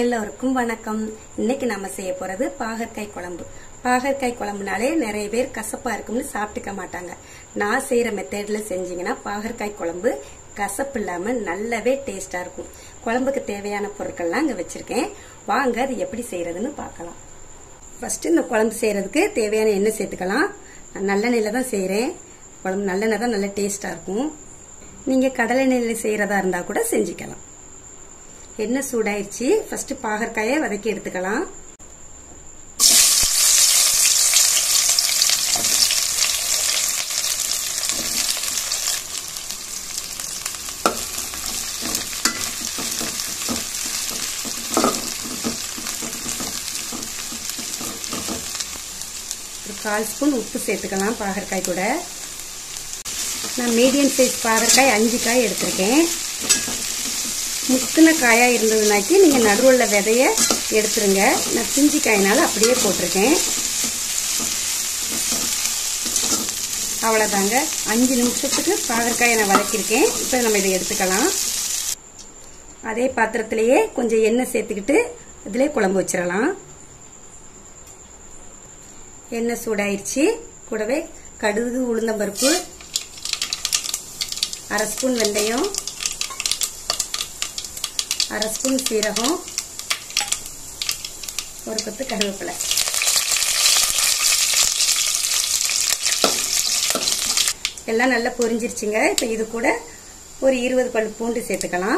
எல்லோருக்கும் வணக்கம் இன்னைக்கு நம்ம செய்ய போறது பாகற்காய் குழம்பு பாகற்காய் குழம்புனாலே நிறைய பேர் கசப்பா இருக்கும்னு சாப்பிட்டுக்க மாட்டாங்க நான் செய்யற மெத்தட்ல செஞ்சீங்கன்னா பாகற்காய் குழம்பு கசப்பு இல்லாம நல்லாவே டேஸ்டா இருக்கும் குழம்புக்கு தேவையான பொருட்கள்லாம் இங்க வச்சிருக்கேன் வாங்க அது எப்படி செய்யறதுன்னு பார்க்கலாம் ஃபர்ஸ்ட் இந்த குழம்பு செய்யறதுக்கு தேவையான எண்ணெய் சேர்த்துக்கலாம் நான் நல்லெண்ணெயில தான் செய்றேன் குழம்பு நல்லெண்ணெய் தான் நல்ல டேஸ்டா இருக்கும் நீங்க கடலை எண்ணெயில செய்யறதா இருந்தா கூட செஞ்சுக்கலாம் எண்ணெய் சூடாயிருச்சு ஃபர்ஸ்ட் பாகற்காயை வதக்கி எடுத்துக்கலாம் ஒரு கால் ஸ்பூன் உப்பு சேர்த்துக்கலாம் பாகற்காய் கூட நான் மீடியம் சைஸ் பாகற்காய் அஞ்சு காய் எடுத்திருக்கேன் முத்தின காயா இருந்ததுனாக்கி நீங்க நடுவுள்ள விதைய எடுத்துருங்க நான் பிஞ்சி காயினால அப்படியே போட்டிருக்கேன் அவ்வளவுதாங்க அஞ்சு நிமிஷத்துக்கு பாகற்காயை நான் வதக்கியிருக்கேன் இப்போ நம்ம இதை எடுத்துக்கலாம் அதே பாத்திரத்திலேயே கொஞ்சம் எண்ணெய் சேர்த்துக்கிட்டு இதிலே குழம்பு வச்சிடலாம் எண்ணெய் சூடாயிருச்சு கூடவே கடுகு உளுந்தம்பருப்பு அரை ஸ்பூன் வெந்தயம் அரை ஸ்பூன் சீரகம் ஒரு கொத்து கருவேப்பிலை எல்லாம் நல்லா பொரிஞ்சிருச்சுங்க இப்போ இது கூட ஒரு இருபது பல் பூண்டு சேர்த்துக்கலாம்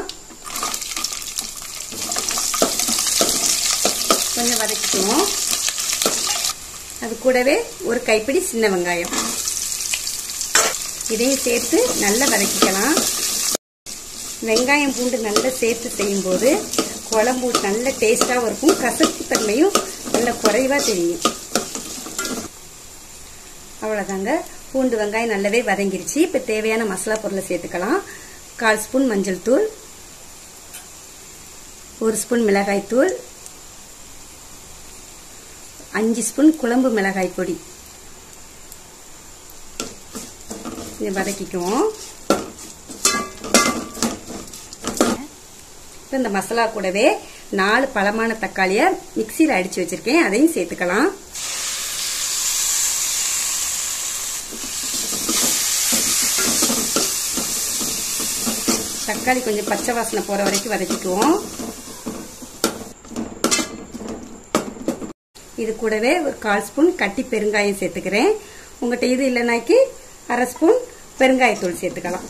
கொஞ்சம் வதக்கிக்குவோம் அது கூடவே ஒரு கைப்பிடி சின்ன வெங்காயம் இதையும் சேர்த்து நல்லா வதக்கிக்கலாம் வெங்காயம் பூண்டு நல்லா சேர்த்து செய்யும்போது குழம்பு நல்ல டேஸ்டாகவும் இருக்கும் கசப்பு தன்மையும் நல்ல குறைவாக தெரியும் அவ்வளோதாங்க பூண்டு வெங்காயம் நல்லாவே வதங்கிருச்சு இப்போ தேவையான மசாலா பொருளை சேர்த்துக்கலாம் கால் ஸ்பூன் மஞ்சள் தூள் ஒரு ஸ்பூன் மிளகாய் தூள் அஞ்சு ஸ்பூன் குழம்பு மிளகாய் பொடி இதை வதக்கிக்குவோம் இப்போ இந்த மசாலா கூடவே நாலு பழமான தக்காளியை மிக்சியில் அடித்து வச்சிருக்கேன் அதையும் சேர்த்துக்கலாம் தக்காளி கொஞ்சம் பச்சை வாசனை போகிற வரைக்கும் வதக்கிக்குவோம் இது கூடவே ஒரு கால் ஸ்பூன் கட்டி பெருங்காயம் சேர்த்துக்கிறேன் உங்கள்கிட்ட இது இல்லைனாக்கி அரை ஸ்பூன் பெருங்காயத்தூள் சேர்த்துக்கலாம்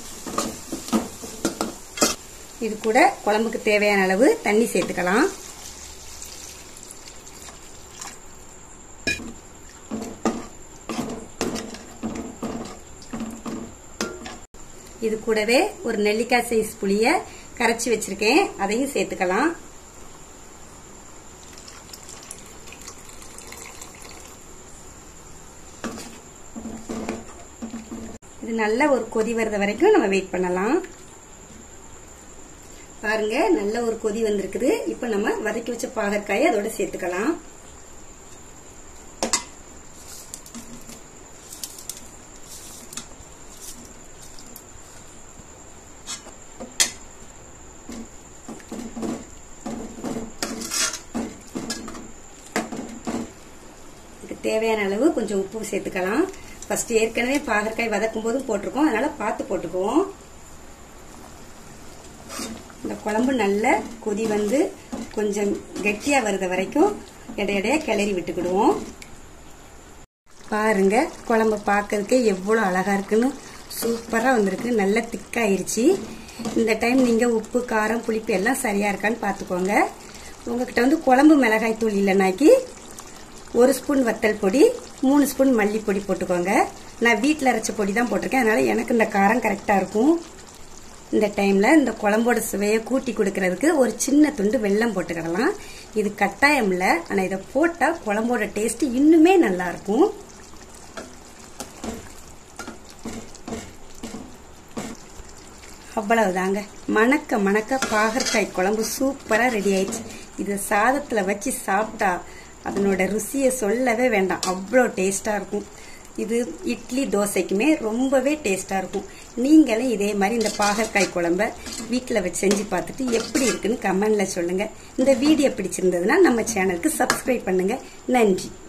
இது கூட குழம்புக்கு தேவையான அளவு தண்ணி சேர்த்துக்கலாம் இது கூடவே ஒரு நெல்லிக்காய் சைஸ் புளிய கரைச்சி வச்சிருக்கேன் அதையும் சேர்த்துக்கலாம் இது நல்ல ஒரு கொதி வர்றது வரைக்கும் நம்ம வெயிட் பண்ணலாம் பாருங்க நல்ல ஒரு கொதி வந்திருக்குது இப்ப நம்ம வதக்கி வச்ச பாகற்காயை அதோட சேர்த்துக்கலாம் இதுக்கு தேவையான அளவு கொஞ்சம் உப்பு சேர்த்துக்கலாம் ஃபர்ஸ்ட் ஏற்கனவே பாகற்காய் வதக்கும் போதும் போட்டிருக்கோம் அதனால பார்த்து போட்டுக்குவோம் இந்த குழம்பு நல்ல கொதி வந்து கொஞ்சம் கெட்டியா வருது வரைக்கும் இடையிடைய கிளறி விட்டுக்கிடுவோம் பாருங்க குழம்பு பார்க்கறதுக்கே எவ்வளோ அழகா இருக்குன்னு சூப்பராக வந்திருக்கு நல்ல திக்காயிருச்சு இந்த டைம் நீங்கள் உப்பு காரம் புளிப்பு எல்லாம் சரியா இருக்கான்னு பார்த்துக்கோங்க உங்ககிட்ட வந்து குழம்பு மிளகாய் தூள் இல்லைனாக்கி ஒரு ஸ்பூன் வத்தல் பொடி மூணு ஸ்பூன் மல்லிப்பொடி போட்டுக்கோங்க நான் வீட்டில் அரைச்ச பொடி தான் போட்டிருக்கேன் அதனால எனக்கு இந்த காரம் கரெக்டாக இருக்கும் இந்த டைமில் இந்த குழம்போட சுவையை கூட்டி கொடுக்கறதுக்கு ஒரு சின்ன துண்டு வெல்லம் போட்டுக்கிடலாம் இது கட்டாயம் இல்லை ஆனால் இதை போட்டால் குழம்போட டேஸ்ட் இன்னுமே நல்லா இருக்கும் அவ்வளவுதாங்க மணக்க மணக்க பாகற்காய் குழம்பு சூப்பராக ரெடி ஆயிடுச்சு இது சாதத்தில் வச்சு சாப்பிட்டா அதனோட ருசியை சொல்லவே வேண்டாம் அவ்வளோ டேஸ்டாக இருக்கும் இது இட்லி தோசைக்குமே ரொம்பவே டேஸ்டா இருக்கும் நீங்களும் இதே மாதிரி இந்த பாகற்காய் குழம்ப வீட்டில் வச்சு செஞ்சு பார்த்துட்டு எப்படி இருக்குன்னு கமெண்ட்ல சொல்லுங்க இந்த வீடியோ பிடிச்சிருந்ததுன்னா நம்ம சேனலுக்கு சப்ஸ்கிரைப் பண்ணுங்க நன்றி